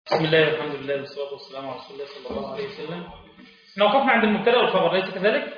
بسم الله والحمد لله والصلاة والسلام على رسول الله صلى الله عليه وسلم احنا وقفنا عند المبتدا والخبر ليس كذلك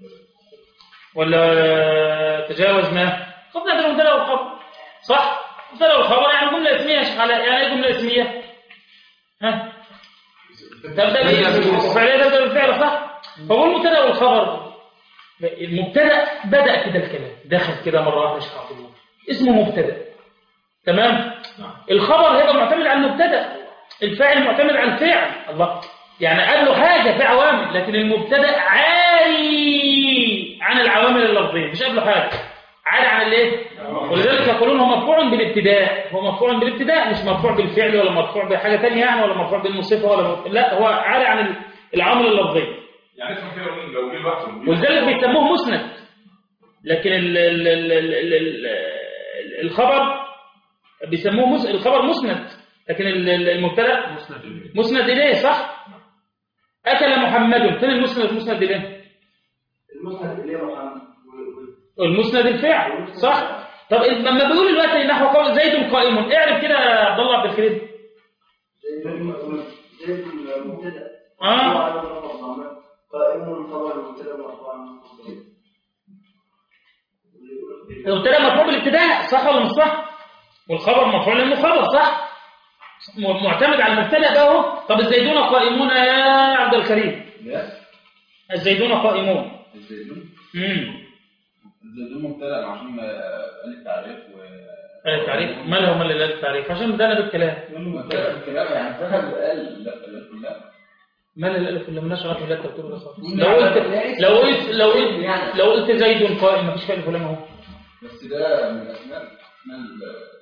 ولا تجاوزنا وقفنا عند المبتدا والخبر صح المبتدا والخبر يعني جملة اسمية يا شيخ علاء يعني ايه جملة اسمية ها تبدأ باسم فعلية تبدأ بالفعل صح فهو المبتدا والخبر المبتدا بدأ كده الكلام دخل كده مرة واحدة يا شيخ عبد الله اسمه مبتدا تمام الخبر هيبقى معتمد على المبتدا الفاعل معتمد على الفعل الله يعني قال له حاجة في عوامل لكن المبتدا عاري عن العوامل اللفظية مش قبله حاجة عاري عن الايه ولذلك يقولون هو مرفوع بالابتداء هو مرفوع بالابتداء مش مرفوع بالفعل ولا مرفوع بحاجة تانية يعني ولا مرفوع بالمصفة ولا مرفوع. لا هو عاري عن العوامل اللفظية يعني اسمه كده لو جه لوحده ولذلك بيسموه مسند لكن ال ال ال ال ال ال الخبر بيسموه مس... الخبر مسند لكن ال- ال- المبتدا مسند اليه صح اكل محمد فين المسند المسند اليه المسند إليه محمد المسند الفعل صح طب لما بيقول دلوقتي نحو قول زيد قائم اعرف كده يا عبد الله عبد الكريم زيد المبتدا آه. قائم خبر المبتدا مرفوع المبتدا مرفوع بالابتداء صح ولا مش صح والخبر مرفوع لانه خبر صح م- معتمد على المبتدا ده اهو طب الزيدون قائمون يا عبد الكريم لا الزيدون قائمون الزيتون امم الزيتون مبتدأ عشان قال التعريف و التعريف ما له من لله التعريف عشان ده انا بالكلام مبتدأ الكلام يعني فهم قال لا لا لا ما له الالف ولا مالناش علاقه بالله التكتير ولا خالص لو قلت لو قلت لو قلت لو قلت زيد قائم مفيش فعل فلان اهو بس ده من الاسماء اسماء ال-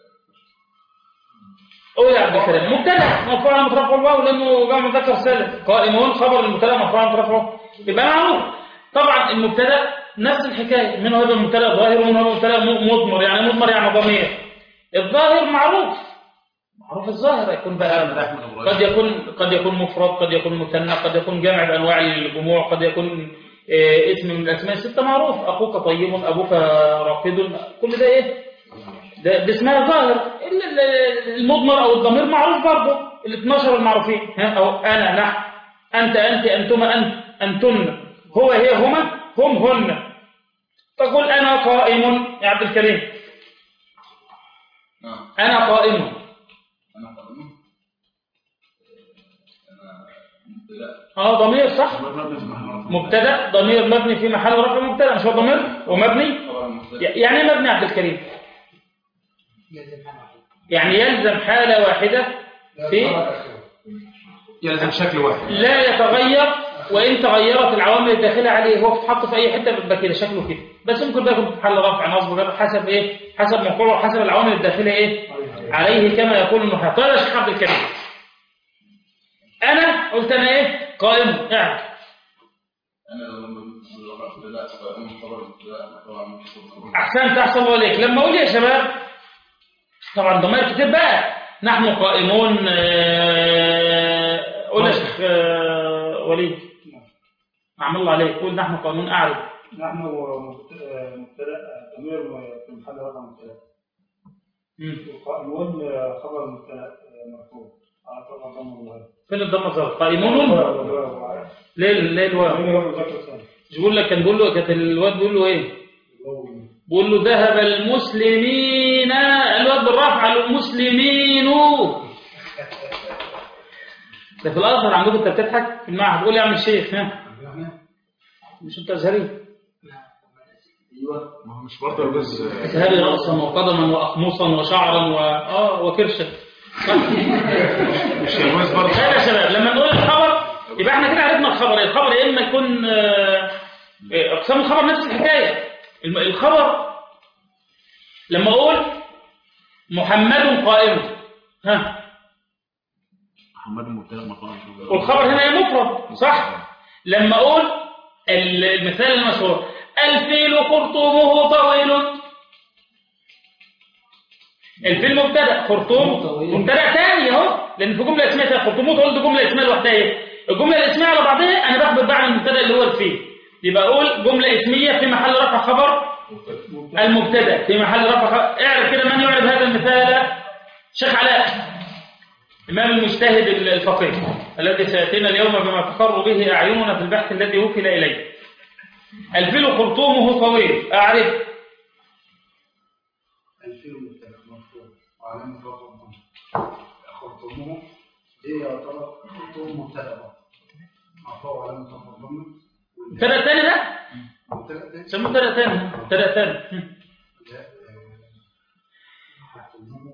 قول يا عبد الكريم مبتدا مرفوع على مترفع الواو لانه جاء مذكر سالم قائمون خبر المبتدا مرفوع على مترفعه يبقى معروف طبعا المبتدا نفس الحكايه من هو يبقى مبتدا ظاهر ومن هو مبتدا م- مضمر يعني مضمر يعني ضمير الظاهر معروف معروف الظاهر يكون بقى قد يكون قد يكون مفرد قد يكون مثنى قد يكون جامع بانواع الجموع قد يكون آه، اسم من الاسماء السته معروف اخوك طيب ابوك راقد كل ده ايه ده, ده اسمها ظاهر إلا ال- المضمر او الضمير معروف برضه ال 12 المعروفين ها او انا نحن انت انت انتما انت انتن هو هي هما هم هن تقول انا قائم يا عبد الكريم نعم انا قائم انا قائم انا مبتدأ اه ضمير صح مبتدا ضمير مبني في محل رفع مبتدا مش هو ضمير ومبني خبر المبتدأ يعني ايه مبني يا عبد الكريم يعني يلزم حاله واحده في يلزم شكل واحد لا يتغير وإن تغيرت العوامل الداخلة عليه هو بتحط في أي حتة بيبقى كده شكله كده بس ممكن بقى يكون في محل رفع نصب جر حسب إيه حسب موقعه وحسب العوامل الداخلة إيه عليه كما يقول النحاة قال يا شيخ عبد الكريم أنا قلت أنا إيه قائم اعرف انا لما بقول مبتدأ قائم خبر المبتدأ طبعا مش خبر أحسنت أحسن الله عليك لما أقول يا شباب طبعا ضمائر كتير بقى نحن قائمون آه، قول يا شيخ آه، وليد نعم الله عليك قول نحن قائمون أعرف نحن مبتدأ مبتدأ ضمير في محل رقم مبتدأ مم. والقائمون خبر مبتدأ مرفوع على طبعا ضم الله فين الضمه الظاهره قائمون ليه ليه الواو مش بيقول لك كان بيقول له كانت الواد بيقول له ايه بيقول له ذهب المسلمين الواد بالرفع المسلمين ده في الازهر عندكم انت بتضحك في المعهد قول يا عم الشيخ ها مش انت ازهري ايوه ما هو مش برضه يجوز ازهري راسا وقدما واقمصا وشعرا و... اه وكرشا صح مش يجوز برضه خير يا شباب لما نقول الخبر يبقى احنا كده عرفنا الخبر الخبر يا اما يكون آه، آه، اقسام الخبر نفس الحكايه الم- الخبر لما اقول محمد قائم ها محمد مبتدأ مرفوع والخبر هنا يا مفرد صح لما اقول ال- المثال المشهور الفيل خرطومه طويل الفيل مبتدا خرطوم طويل. مبتدا تاني اهو لان في جمله اسميه خرطومه طويل دي جمله اسميه لوحدها ايه الجمله الاسميه على بعضها انا باخد بعد المبتدا اللي هو الفيل يبقى اقول جمله اسميه في محل رفع خبر المبتدا في محل رفع خبر اعرف كده من يعرف هذا المثال شيخ علاء إمام المجتهد الفقيه الذي سيأتينا اليوم بما تقر به أعيننا في البحث الذي وكل إليه الفيل خرطومه طويل أعرف الفيل مبتدأ مرفوع وعلامة رفعه الضم خرطومه دي يعتبر خرطوم مبتدأ برضه. مرفوع وعلامة رفعه الضم مبتدأ تاني ده مبتدأ ده سموه مبتدأ تاني مبتدأ تاني هم. ده خرطومه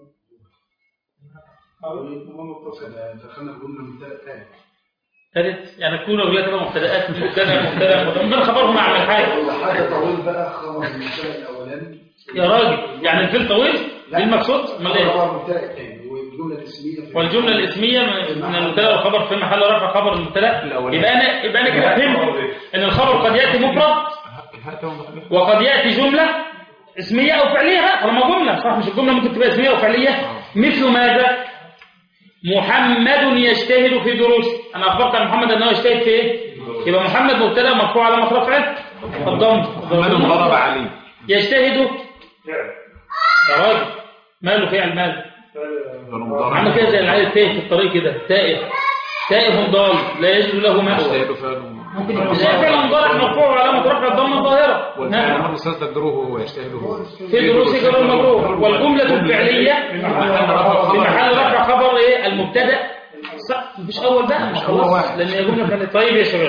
أو متصل دخلنا الجملة مبتدأ تاني ثالث يعني تكون أولاد بقى مبتدأات مش مبتدأ مبتدأ من خبرهم أعمل حاجة ولا حاجة طويل بقى خبر المبتدأ الأولاني يا راجل يعني الفيل طويل دي المقصود امال ايه خبر المبتدأ الثاني والجملة الاسمية في والجملة الاسمية من من المبتدأ والخبر في محل رفع خبر المبتدأ الأولاني. يبقى أنا يبقى أنا كده فهمت إن الخبر قد يأتي مفرد الهاء تو مخلوق. وقد يأتي جملة اسمية أو فعلية بقى طالما جملة صح مش الجملة ممكن تبقى اسمية أو فعلية مثل ماذا؟ محمد يجتهد في دروسه أنا أخبرت عن محمد أنه يجتهد في إيه؟ يبقى محمد مبتدأ مرفوع على رفعه الضم محمد ضرب عليه يجتهد يا راجل ماله فعل ماله عامل كده زي العيال التايه في الطريق كده تائه تائه ضال لا يجد له مأوى يجتهد فعل ممكن زي فعل ضال مرفوع وعلامة رفع الضم الظاهرة والفعل نعم. مرة سلسة تجروه ويجتهد هو في دروس جر المجرور والجملة الفعلية في محل رفع خبر ايه المبتدا صح مفيش اول بقى مش هو خلاص واحد. لان هي جملة فعلية طيب يا شباب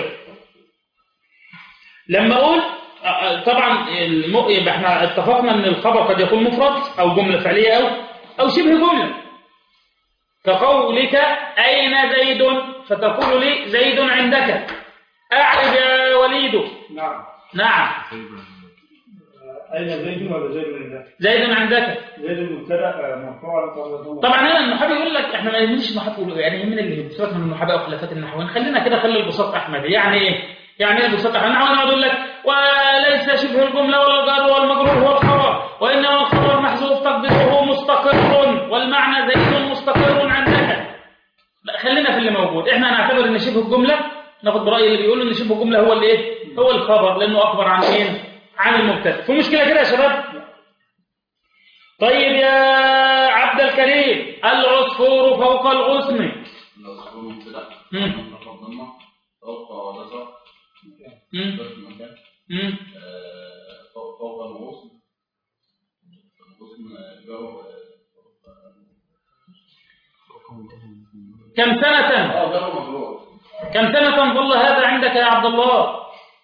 لما اقول آه، آه، طبعا الم... يبقى احنا اتفقنا ان الخبر قد يكون مفرد او جملة فعلية او او شبه جملة كقولك اين زيد فتقول لي زيد عندك اعرف يا وليد نعم نعم أين زيد ولا زيد عندك؟ زيد عندك زيد المبتدأ مرفوع على طول طبعا هنا المحابي يقول لك احنا ما يهمنيش المحابي يقولوا يعني يهمنا اللي سيبك من المحابي او خلافات النحوين خلينا كده خلي البساط احمدي يعني ايه؟ يعني ايه البساط احمدي؟ النحوي يقعد يقول لك وليس شبه الجمله ولا الجار والمجرور هو الخبر وانما الخبر محذوف تقديره مستقر والمعنى زيد مستقر عندك لا خلينا في اللي موجود احنا هنعتبر ان شبه الجمله ناخد براي اللي بيقولوا ان شبه الجمله هو الايه؟ هو الخبر لانه اخبر عن مين؟ عن المبتدا في مشكله كده يا شباب؟ طيب يا عبد الكريم العصفور فوق الغصن العصفور مبتدأ مم. رفع الضمة فوق ونزع مم. في المكان مم. آه، فوق فوق الغصن الغصن جو كم سنة اه جو مجرور كم سنة ظل هذا عندك يا عبد الله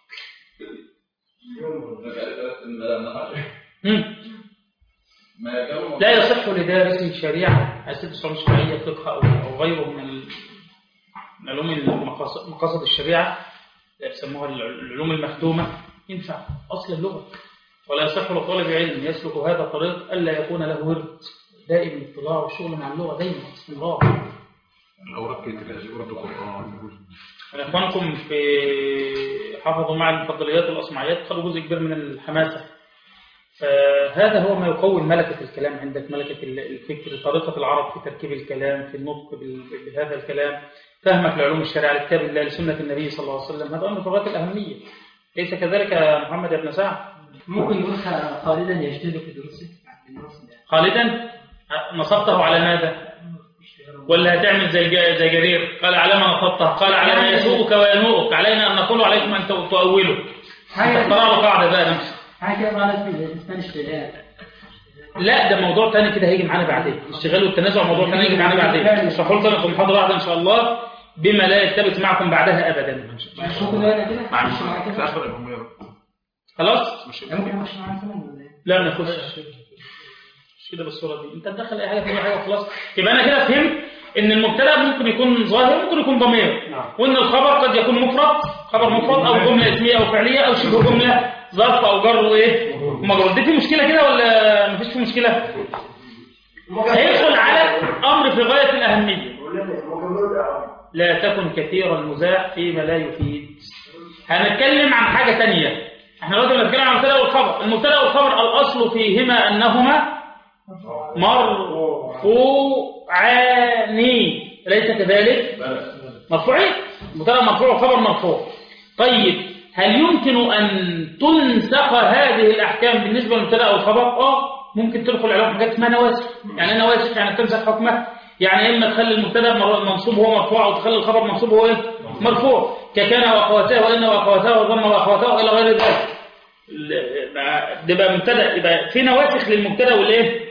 مم. ما جو لا يصح لدارس شريعة أسد صعود شرعية فقه أو أو غيره من ال- من علوم المقاصد مقاصد الشريعة اللي بيسموها الع- العلوم المختومة ينفع أصل اللغة ولا يصح لطالب علم يسلك هذا الطريق ألا يكون له ورد دائم الاطلاع والشغل مع اللغة دايما استمرار الأوراق كتير ورد القرآن إخوانكم في حفظوا مع المفضليات والأصمعيات خدوا جزء كبير من الحماسة فهذا هو ما يقوم ملكة الكلام عندك ملكة الفكر طريقة العرب في تركيب الكلام في النطق بال- بهذا الكلام فهمك لعلوم الشريعة لكتاب الله لسنة النبي صلى الله عليه وسلم هذا أمر في غاية الأهمية ليس كذلك يا محمد يا ابن سعد ممكن نقول خالدا يجتهد في دروسه في النص ده خالدا نصبته على ماذا ولا هتعمل زي جا- زي جرير قال على ما نصبته قال على ما يسوءك وينوءك علينا أن نقول عليكم أن تو- تؤولوا حاجة اخترع له قاعدة بقى نمشي حاجة كده غلط في الاسبانيش في الآن لا ده موضوع تاني كده هيجي معانا بعدين الاشتغال والتنازع موضوع تاني هيجي معانا بعدين مش هقول لكم محاضرة واحدة إن شاء الله بما لا يلتبس معكم بعدها أبدا ممكن نقول كده معلش مش معاك في كده آخر الأمية خلاص مش ممكن نخش معاك كمان ولا ايه؟ لا ما نخش مش كده بالصورة دي انت تدخل اي حاجة في اي حاجة خلاص يبقى انا كده فهمت ان المبتدا ممكن يكون ظاهر ممكن يكون ضمير نعم. وان الخبر قد يكون مفرد خبر مفرد او جملة اسمية او فعلية او شبه جملة ظرف او جر وايه ومجرور دي في مشكلة كده ولا مفيش في مشكلة هيدخل على امر في غاية الاهمية مكمل الأعراب لا تكن كثير المزاح فيما لا يفيد هنتكلم عن حاجة تانية احنا دلوقتي بنتكلم عن المبتدا والخبر المبتدا والخبر الاصل فيهما انهما مرفوعان اليس كذلك مرفوعين المبتدا مرفوع والخبر مرفوع طيب هل يمكن ان تنسخ هذه الاحكام بالنسبه للمبتدا والخبر اه ممكن تدخل عليهم حاجات اسمها نواسخ يعني ايه نواسخ يعني تنسخ حكمه يعني إما تخلي المبتدا مر- منصوب هو مرفوع أو تخلي الخبر منصوب هو إيه مرفوع ككان وأخواتها وإن وأخواتها وضم وأخواتها إلى غير ذلك ال- مع- ده بقى مبتدا يبقى في نواسخ للمبتدا والإيه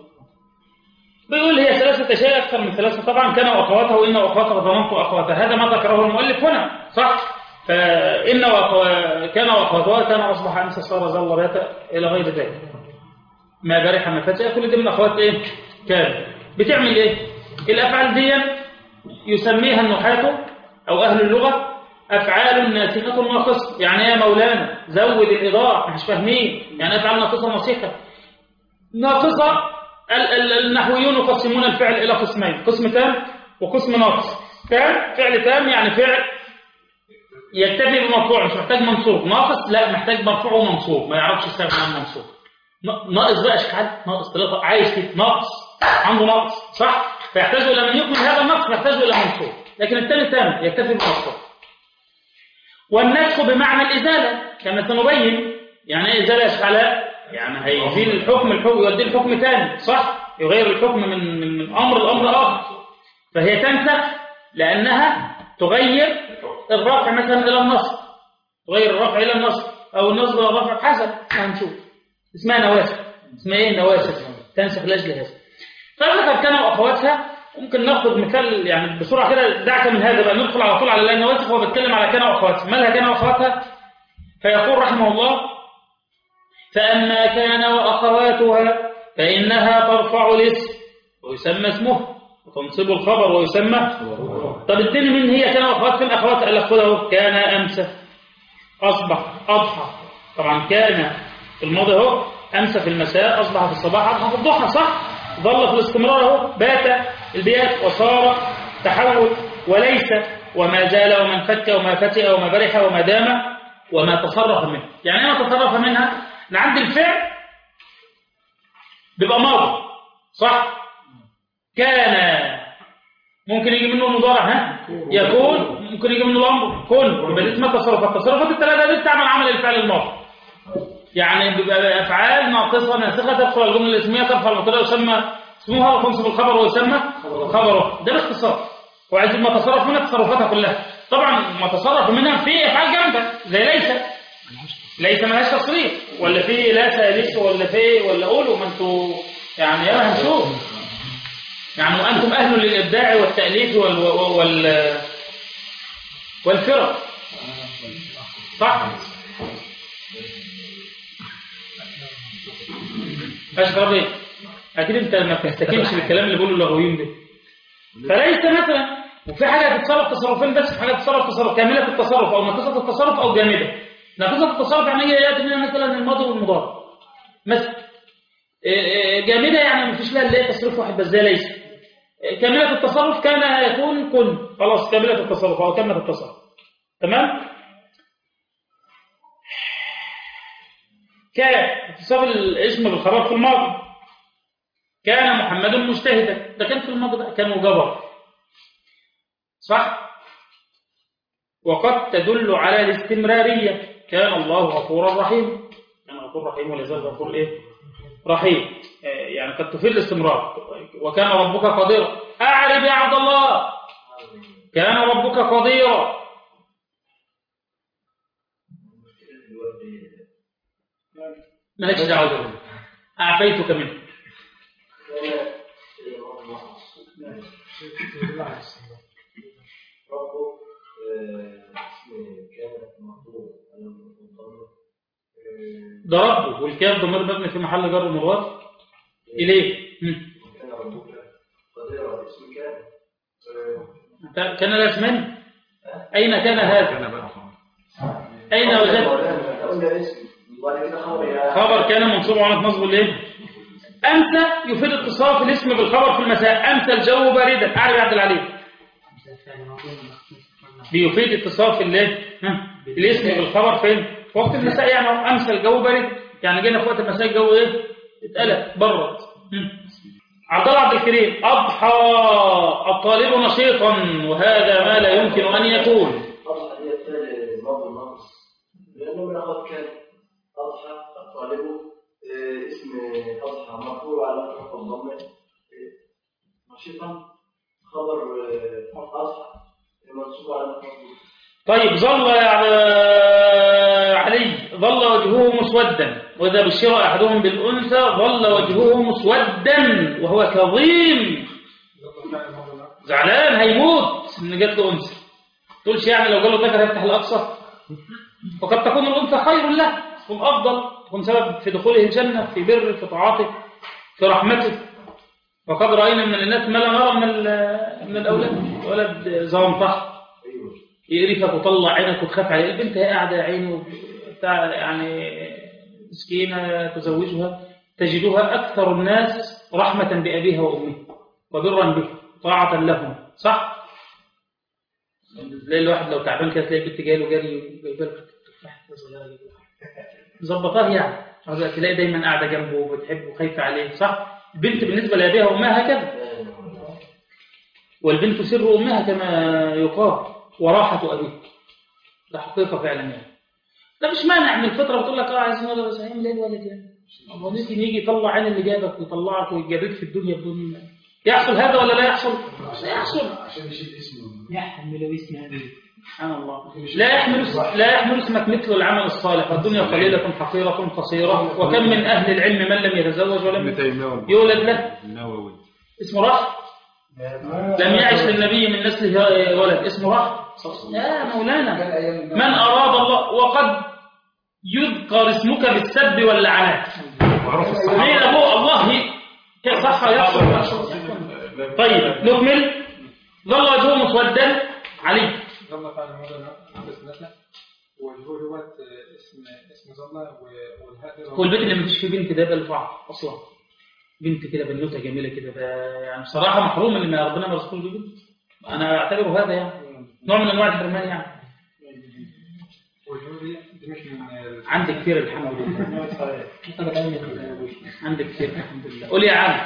بيقول هي ثلاثة أشياء أكثر من ثلاثة طبعا كان وأخواتها وإن وأخواتها وضمنت وأخواتها هذا ما ذكره المؤلف هنا صح فإن وأخو... كان وأخواتها كان أصبح أمس صار زل بات إلى غير ذلك ما برح ما فتح كل دي من أخوات إيه كان بتعمل إيه الأفعال دي يسميها النحاة أو أهل اللغة أفعال ناسخة ناقصة يعني إيه يا مولانا زود الإضاءة مش فاهمين يعني أفعال ناقصة ناسخة ناقصة ال- ال- النحويون يقسمون الفعل إلى قسمين قسم تام وقسم ناقص تام فعل تام يعني فعل يكتفي بمرفوع مش محتاج منصوب ناقص لا محتاج مرفوع ومنصوب ما يعرفش يستغنى عن منصوب ن- ناقص بقى اشكال ناقص ثلاثة عايش كده ناقص عنده ناقص صح فيحتاج إلى من يكمل هذا النقص يحتاج إلى منصوب لكن الثاني تام يكتفي بمرفوع والنسخ بمعنى الإزالة كما سنبين يعني ايه إزالة إشعالاء يعني هيزيل الحكم الحكم يوديه الحكم تاني صح يغير الحكم من, من, من أمر لأمر آخر فهي تنسخ لأنها تغير الرفع مثلا إلى النصب تغير الرفع إلى النصب أو النصب إلى الرفع حسب هنشوف اسمها نواسخ اسمها ايه نواسخ تنسخ لاجل هذا فذكر كان واخواتها ممكن ناخذ مثال يعني بسرعه كده دعك من هذا بقى ندخل على طول على النواسخ وهو بيتكلم على كان واخواتها مالها كان واخواتها فيقول رحمه الله فاما كان واخواتها فانها ترفع الاسم ويسمى اسمه وتنصب الخبر ويسمى طب الدين من هي كان واخوات فين اخوات قال لك خذه كان امس اصبح اضحى طبعا كان في الماضي اهو امسى في المساء اصبح في الصباح اضحى في الضحى صح ظل في الاستمرار اهو بات البيات وصار تحول وليس وما زال وما انفك وما فتئ وما برح وما دام وما تصرف منه يعني ايه ما تصرف منها ان عند الفعل بيبقى ماضي صح كان ممكن يجي منه المضارع ها يكون ممكن يجي منه الامر كن يبقى دي اسمها تصرفات التصرفات الثلاثه دي بتعمل عمل الفعل الماضي يعني بيبقى افعال ناقصه ناسخه تدخل الجمله الاسميه ترفع المبتدا يسمى اسمها وتنصب الخبر ويسمى خبره ده باختصار وعايز ما تصرف منها تصرفاتها كلها طبعا ما تصرف منها في افعال جامده زي ليس ليس ملهاش تصريف ولا في لا سالس ولا في ولا قولوا ما انتوا يعني يلا هنشوف يعني وانتم اهل للابداع والتاليف وال وال والفرق صح اشرب ايه اكيد انت ما بتستكينش بالكلام اللي بيقوله اللغويين ده فليس مثلا وفي حاجه تتصرف تصرفين بس في حاجه تتصرف تصرف كامله التصرف او ناقصه التصرف او جامده ناقصه التصرف يعني هي ياتي منها مثلا الماضي والمضارع مثلا إيه إيه جامده يعني ما فيش لها الا تصريف واحد بس زي ليس إيه كامله التصرف كان يكون كن خلاص كامله التصرف او كامله التصرف تمام كان اتصاب الاسم بالخبر في الماضي كان محمد مجتهدا ده كان في الماضي بقى كان وجبر صح وقد تدل على الاستمرارية كان الله غفورا رحيما كان غفور رحيم ولذلك غفور ايه رحيم آه، يعني قد تفيد الاستمرار وكان ربك قديرا اعرب يا عبد الله كان ربك قديرا مالكش دعوه بيه. اعفيتك منه ربه اسم كانت مطلوب ده ربه والكاف ضمير مبني في محل جر مضاف اليه مم. كان ربك قدير اسم كان أنت- كان الاسمان اين كان هذا كان بقى اين وجدت قلنا اسم وبعد كده خبر يا خبر كان منصوب على نصب ليه امسى يفيد اتصاف الاسم بالخبر في المساء امسى الجو باردا اعرف يا عبد العليم بيفيد اتصاف الايه ها؟ الاسم بالخبر فين في وقت المساء يعني هو امسى الجو بارد يعني جينا في وقت المساء الجو ايه اتقلب برد مم. عبد الله عبد الكريم اضحى الطالب نشيطا وهذا ما لا يمكن ان يكون أضحى هي التالي الماضي الناقص لأنه من أخذ كان أضحى الطالب آه، اسم أضحى مرفوع على رفع الضمة آه، شيطان خبر آه، أضحى المنصوب على المفضول طيب ظل يعني علي ظل وجهه مسودا وإذا بشر أحدهم بالأنثى ظل وجهه مسودا وهو كظيم زعلان هيموت إن جات له أنثى تقولش يعني لو جاله ذكر هيفتح الأقصى وقد تكون الأنثى خير له تكون أفضل تكون سبب في دخوله الجنة في بر في طاعته في رحمته وقد رأينا من الناس ما لا نرى من, ال- من الأولاد ولد زوانطح يقرفك وطلع عينك وتخاف عليه البنت هي قاعدة يا عيني بتاع يعني مسكينة تزوجها تجدها أكثر الناس رحمة بأبيها وأمها وبرا به طاعة لهم صح؟ تلاقي الواحد لو تعبان كده تلاقي البنت جايه له جري جايبه له تفاحة صغيرة ظبطاه يعني عاوزة تلاقي دايما قاعدة جنبه وبتحبه وخايفة عليه صح؟ البنت بالنسبة لأبيها وأمها هكذا والبنت سر أمها كما يقال وراحة أبيك ده حقيقة فعلا يعني ده مش مانع من الفطرة بتقول لك اه عايزين ولد بس هيعمل ايه الولد يعني هو ممكن يجي يطلع عين اللي جابك ويطلعك ويجريك في الدنيا بدون يحصل هذا ولا لا يحصل؟ لا يحصل عشان يشيل اسمه يحمل اسم هذه سبحان الله لا يحمل لا يحمل اسمك مثل العمل الصالح والدنيا قليلة حقيرة قصيرة وكم من أهل العلم من لم يتزوج ابن ولم تيمية والنووي. يولد له النووي اسمه راح لم يعش للنبي من نسله ولد اسمه راح يا مولانا من أراد الله وقد يذكر اسمك بالسب واللعنات معروف مين الصحابة أبوه الله ي- صح يحصل طيب نكمل ظل وجهه مسودا علي ظل فعلا مدن بس نسله وجهه دوت اسم اسم ظل والهاء هو البيت اللي ما فيش فيه بنت ده بالفعل اصلا بنت كده بنوته جميله كده ده يعني بصراحه محروم ان ما ربنا ما رزقوش بنت انا اعتبره هذا يعني نوع من انواع الحرمان يعني وجهه دي دي مش من ال- عندي كتير الحمد لله عندي كتير الحمد لله قول يا عم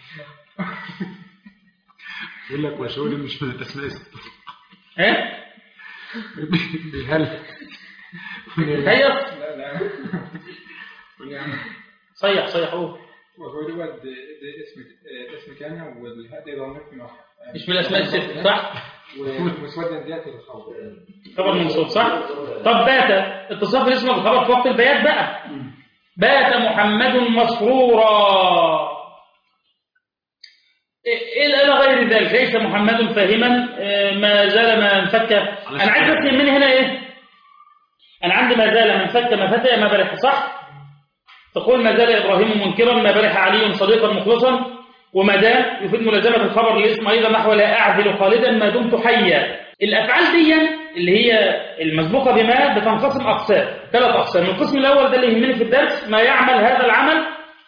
يقول لك وشولي مش من الاسماء الستة. ايه بهل هيص لا لا قول يعني صيح صيح قول وجهه دوت دي دي اسم اسم كان والهاء دي ضمير في نوع مش من الاسماء الست صح ومسودا ديت الخوف خبر منصوب صح طب بات اتصاف الاسم بالخبر في وقت البيات بقى بات محمد مسرورا إلى إلى غير ذلك ليس محمد فاهما آه، ما زال ما انفك أنا عايز بس يهمني هنا إيه أنا عندي ما زال من فك ما فتى ما برح صح تقول ما زال إبراهيم منكرا ما برح علي صديقا مخلصا وما دام يفيد ملازمة الخبر للاسم أيضا نحو لا أعدل خالدا ما دمت حيا الأفعال دي اللي هي المسبوقة بما بتنقسم أقسام ثلاث أقسام القسم الأول ده اللي يهمني في الدرس ما يعمل هذا العمل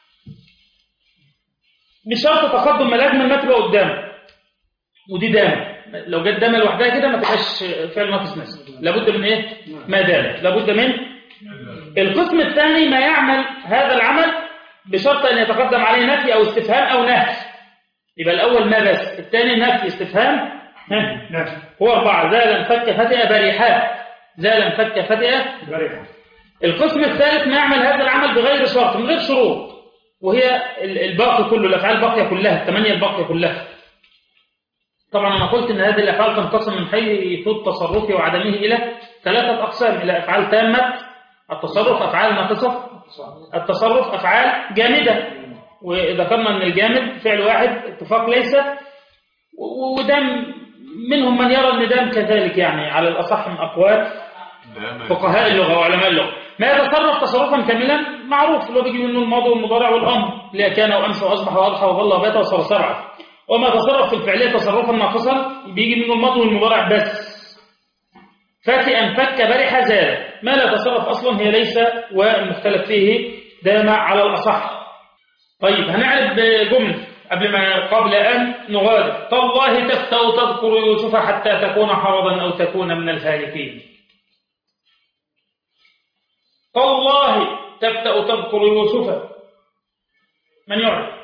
بشرط تقدم ملازم ما تبقى قدامه ودي دام لو جت دام لوحدها كده ما تبقاش فعل ناقص نسب لابد من ايه ما دام لابد من القسم الثاني ما يعمل هذا العمل بشرط ان يتقدم عليه نفي او استفهام او نهي يبقى الاول ما بس الثاني نفي استفهام ها نفي هو أربعة زالا فك فتئة بريحات زالا فك فتئة بريحة القسم الثالث ما يعمل هذا العمل بغير شرط من غير شروط وهي ال- الباقي كله الأفعال الباقية كلها الثمانية الباقية كلها طبعا أنا قلت أن هذه الأفعال تنقسم من حيث التصرف وعدمه إلى ثلاثة أقسام إلى أفعال تامة التصرف أفعال ناقصة التصرف أفعال جامدة وذكرنا أن الجامد فعل واحد اتفاق ليس و- وده منهم من يرى أن ده كذلك يعني على الأصح من أقوال فقهاء اللغة وعلماء اللغة ما يتصرف تصرفا كاملا معروف اللي هو بيجي منه الماضي والمضارع والأمر اللي كان وأمس وأصبح وأضحى وظل وبات وصار سبعة وما تصرف في الفعلية تصرفا ناقصا بيجي منه الماضي والمضارع بس فاتئا فك برح زال ما لا تصرف أصلا هي ليس والمختلف فيه دام على الأصح طيب هنعرف بجملة قبل ما قبل أن نغادر تالله تفتأ تذكر يوسف حتى تكون حرضا أو تكون من الهالكين تالله تفتأ تذكر يوسف من يعرف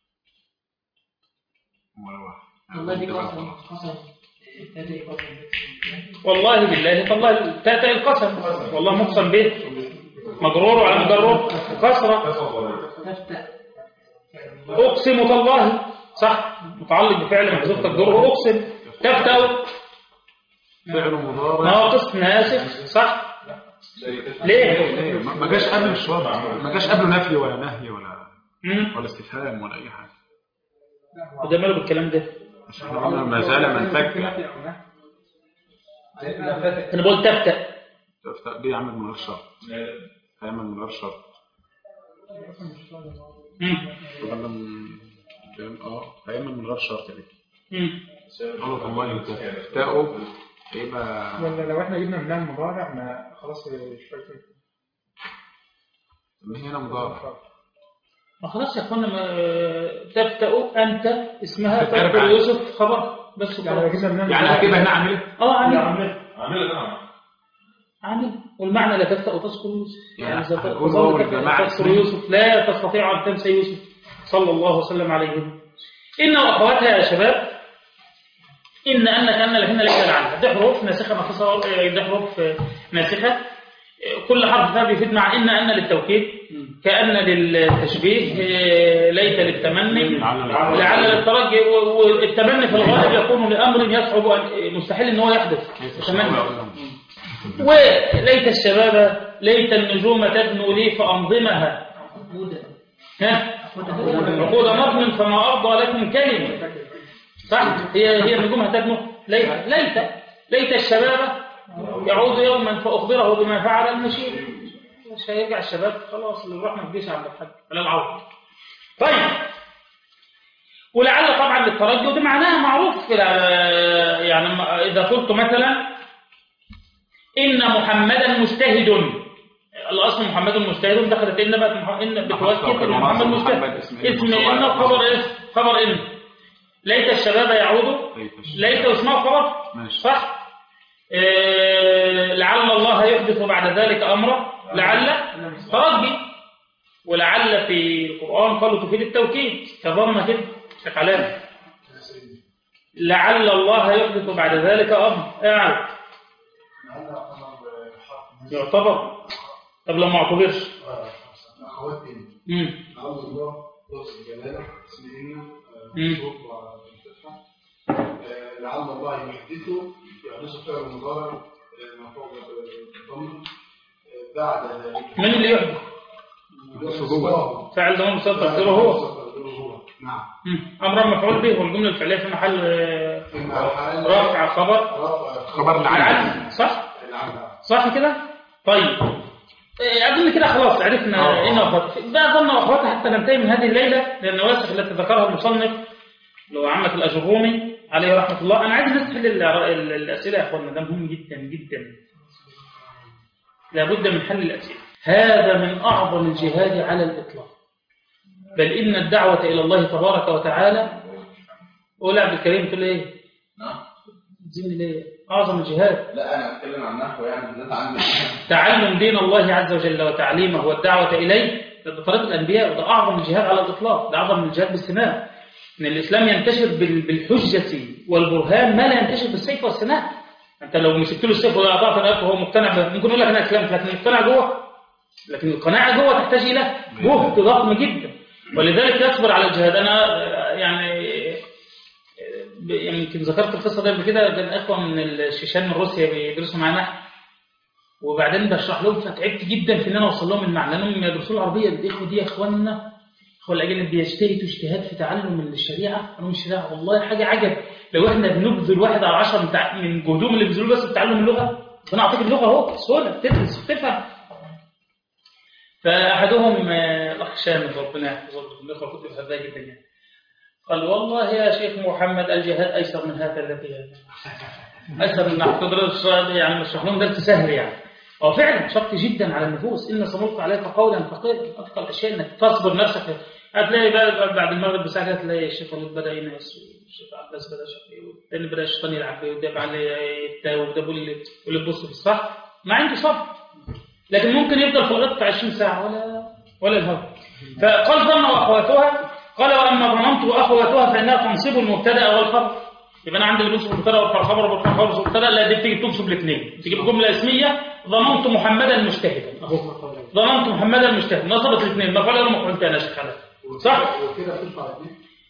والله دي قسم قسم هذه قسم والله بالله تالله تأتي القسم والله مقسم به مجرور وعلى مجرور كسرة تفتح أقسم تالله صح متعلق بفعل محذوف تقديره اقسم تفتأ فعل مضارع ناقص ناسخ صح ليه ليه؟ ما ما جاش قبل الشرط ما جاش قبله نفي ولا نهي ولا مم. ولا استفهام ولا اي حاجه وده ماله بالكلام ده عشان احنا قلنا ما زال منفك نفي أو نهي. ما فاتك انا بقول تفتأ تفتح دي عمل من غير شرط هيعمل من غير شرط مم. ولا من كلام اه هيعمل من غير شرط دي مم. غلط الله تفتحوا يبقى ولا لو احنا جبنا منها المضارع ما خلاص شوية من هنا مضارع ما خلاص يا اخوانا ما- تفتأ انت اسمها تتعرف تذكر عن- يوسف خبر بس يعني لو خلاص. جبنا منها يعني هتبقى هنا عامل ايه؟ اه عامل عامل نعم عامل والمعنى لا تفتأ تذكر يوسف يعني يعني إذا هنقول تظل واو تفتأ الجماعة تذكر اسمه. يوسف لا تستطيع أن تنسى يوسف صلى الله وسلم عليه إن وأخواتها يا شباب إن أن كأن لكن ليس لعلها دي حروف ناسخة مخصوصة دي حروف ناسخة كل حرف فيها بيفيد مع إن أن للتوكيد كأن للتشبيه ليت للتمني لعل لعل للترجي و- والتمني في الغالب يكون لأمر يصعب أن مستحيل أن هو يحدث يتمنى وليت الشباب ليت النجوم تدنو لي فأنظمها ها عقود نظم فما أرضى لكم كلمة صح هي هي النجوم هتدنو ليت ليت ليت الشباب يعود يوما فأخبره بما فعل المشير مش هيرجع الشباب خلاص اللي رحنا في جيش عبد الحاج ولا العوض طيب ولعل طبعا للتردد معناها معروف في ال- يعني ما- إذا قلت مثلا إن محمدا مجتهد الأصل محمد مجتهد دخلت إن بقت مح- إن بتوكد إن محمد مجتهد اسم إن خبر إيه خبر إن ليت الشباب يعودوا ليت اسمه خبر ماشي صح إيه لعل الله يحدث بعد ذلك أمره لعل ترجي ولعل في القرآن قالوا تفيد التوكيد كظن كده شيخ علاء لعل الله يحدث بعد ذلك أمر اعرف يعتبر طب لو ما اعتبرش اخوات تاني مم. عبد الله لفظ الجلاله اسم ان مم. مشهور بالفتحه آه، لعل الله يحدثه يحدث فعل مضارع آه، مرفوع بالضم آه، بعد ذلك من اللي يحدث هو فعل زمان مستقبل تقديره هو هو نعم مم. أمر مفعول به والجملة الفعلية في محل آه، في محل رفع خبر رفع خبر لعل العدل صح العدل صح كده طيب آه، أظن كده خلاص عرفنا آه. إيه أخوات بقى ظن أخواتها حتى ننتهي من هذه الليلة لأن النواسخ التي ذكرها المصنف لو عمة الأجرومي عليه رحمة الله أنا عايز الناس تحل ال- ال- الأسئلة يا أخوانا ده مهم جدا جدا لابد من حل الأسئلة هذا من أعظم الجهاد على الإطلاق بل إن الدعوة إلى الله تبارك وتعالى قول يا عبد الكريم تقول إيه؟ نعم تزيني ليه؟ أعظم الجهاد لا انا اتكلم عن نحو يعني بالذات عن تعلم دين الله عز وجل وتعليمه والدعوة إليه ده بطريقة الأنبياء وده أعظم الجهاد على الإطلاق ده أعظم من الجهاد بالسنان إن الإسلام ينتشر بال- بالحجة والبرهان ما لا ينتشر بالسيف والسنان أنت لو مسكت له السيف ولا قطعت رقبته وهو مقتنع به ممكن يقول لك أنا أسلمت لكن مقتنع جوه لكن القناعة جوه تحتاج إلى جهد ضخم جدا ولذلك يصبر على الجهاد أنا آه، يعني ب- يمكن ذكرت القصة دي قبل كده كان إخوة من الشيشان من روسيا بيدرسوا معانا وبعدين بشرح لهم فتعبت جدا في ان انا اوصل لهم المعنى لانهم يدرسوا العربيه الاخوه دي يا اخواننا اخوه الاجانب بيجتهدوا اجتهاد في تعلم من الشريعه علوم الشريعه والله حاجه عجب لو احنا بنبذل واحد على عشرة من, تع... من جهدهم اللي بيبذلوه بس في تعلم اللغه فانا اعطيك اللغه اهو سهوله تدرس تفهم فاحدهم آه، الاخ شامل ربنا يحفظه من الاخوه كنت بحبها جدا يعني قال والله يا شيخ محمد الجهاد ايسر من هذا الذي هذا ايسر من انك تدرس يعني نشرح لهم درس سهل يعني هو فعلا شق جدا على النفوس ان سنلقي عليك قولا ثقيلا اتقى الاشياء انك تصبر نفسك هتلاقي بقى بعد المغرب بساعه كده تلاقي الشيخ وليد بدا ينعس والشيخ عباس بدا شقي والتاني بدا الشيطان يلعب بيه وده عليه يتاوب وده بيقول لي واللي تبص في الصح ما عنده صبر لكن ممكن يفضل في الغد بتاع 20 ساعه ولا ولا الهوى فقال ظن واخواتها قال واما ظننت واخواتها فانها تنصب المبتدا والخبر يبقى انا عندي اللي بينصب المبتدا والخبر والخبر والمبتدا لا دي بتيجي تنصب الاثنين تجيب جمله اسميه ظننت محمدا مجتهدا اهو ظننت محمدا مجتهدا نصبت الاثنين مفعول ولا مفعول ثاني يا شيخ حلال صح وكده تنفع الاثنين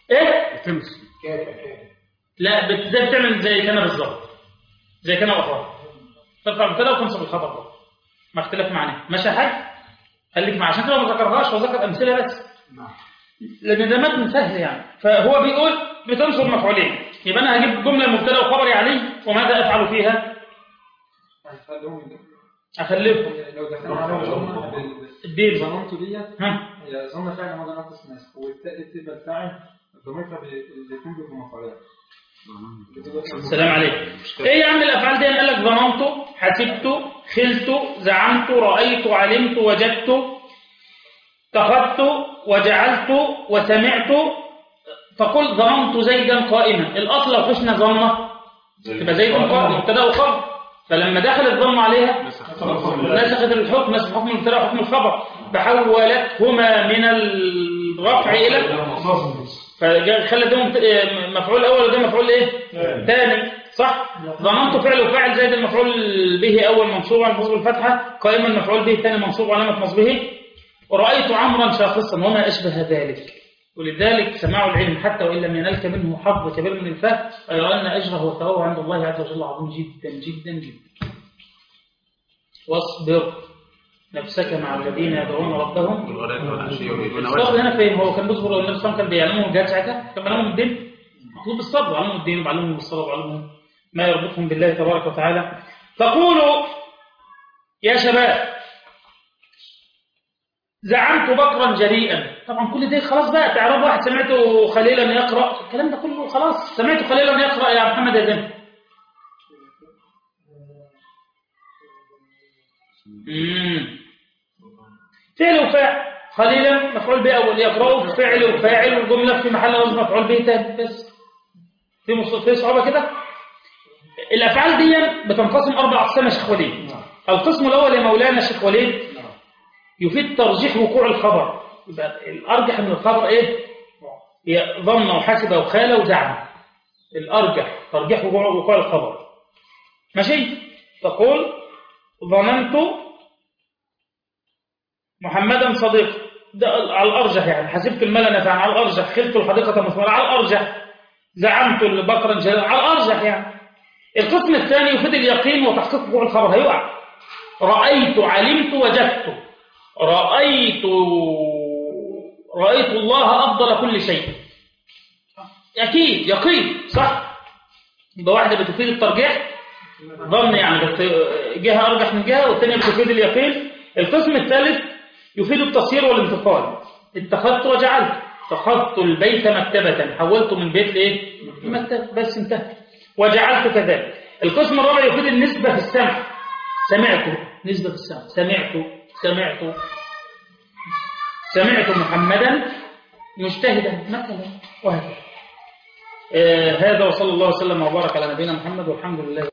ايه تمشي كيف كيف لا بت- زي بتعمل زي كان بالظبط زي كان واخوات ترفع المبتدا وتنصب الخبر برضه ما اختلف معناه ماشي حاج خليك مع عشان كده ما ذكرهاش هو ذكر امثله بس نعم لان ده متن سهل يعني فهو بيقول بتنصب مفعولين يبقى انا هجيب جمله مبتدا وخبري عليه وماذا افعل فيها هنخليهم اخليهم لو دخلنا على ظن بال- الدين ظننت ديت ها هي ظن فعل ماضي ناقص ناس والتاء تبقى الفاعل ضميرها الاثنين بيبقوا مفعولات السلام عليكم ايه يا عم الافعال دي قال لك ظننت حسبت خلت زعمت رايت علمت وجدت اتخذت وجعلت وسمعت فقل ظننت زيدا قائما الاصل لو خشنا ظنه تبقى زيد قائم مبتدا وخبر فلما دخل الظن عليها نسخت الحكم نسخ حكم المبتدا وحكم الخبر فحولتهما من الرفع الى فخلى ده مبت- آه، مفعول اول وده مفعول ايه ثاني صح ظننت فعل وفاعل زائد المفعول به اول منصوب على منصوب الفتحه قائما المفعول به الثاني منصوب علامه نصبه ورايت عمرا شاخصا وما اشبه ذلك ولذلك سماع العلم حتى وان لم ينالك منه حظ كبير من الفهم غير ان اجره وثوابه عند الله عز وجل عظيم جدا جدا جدا واصبر نفسك مع الذين يدعون ربهم والغداة والعشي يريدون الصبر وجهه هنا فين هو كان بيصبر والنبي صلى الله عليه وسلم كان بيعلمهم الجهاد ساعتها كان بيعلمهم الدين مطلوب الصبر وعلمهم الدين وعلمهم الصبر وعلمهم ما يربطهم بالله تبارك وتعالى تقول يا شباب زعمت بكرا جريئا طبعا كل ده خلاص بقى تعرف واحد سمعته خليلا يقرا الكلام ده كله خلاص سمعته خليلا يقرا يا محمد يا زين امم فعل وفاعل خليلا مفعول به اول يقرأه فعل وفاعل والجمله في محل وزن مفعول به تاني بس في مص- في صعوبه كده الافعال دي بتنقسم اربع اقسام يا شيخ وليد القسم الاول يا مولانا شيخ وليد يفيد ترجيح وقوع الخبر يبقى الارجح من الخبر ايه هي ظن وحسب وخال وزعم الارجح ترجيح وقوع وقوع الخبر ماشي تقول ظننت محمدا صديق ده على الأرجح يعني حسبت المال نفعا على الأرجح خلت الحديقة مثمرة على الأرجح زعمت بكرا جلالا على الأرجح يعني القسم الثاني يفيد اليقين وتحقيق وقوع الخبر هيقع رأيت علمت وجدت رأيت رأيت الله أفضل كل شيء أكيد يقين صح يبقى واحدة بتفيد الترجيح ظن يعني بس جهة أرجح من جهة والثانية بتفيد اليقين القسم الثالث يفيد التصير والانتقال اتخذت وجعلت اتخذت البيت مكتبة حولته من بيت لإيه؟ مكتب بس انتهى وجعلت كذلك القسم الرابع يفيد النسبة في السمع سمعت نسبة في السمع سمعت سمعت سمعت محمدا مجتهدا مثلا وهكذا آه هذا وصلى الله وسلم وبارك على نبينا محمد والحمد لله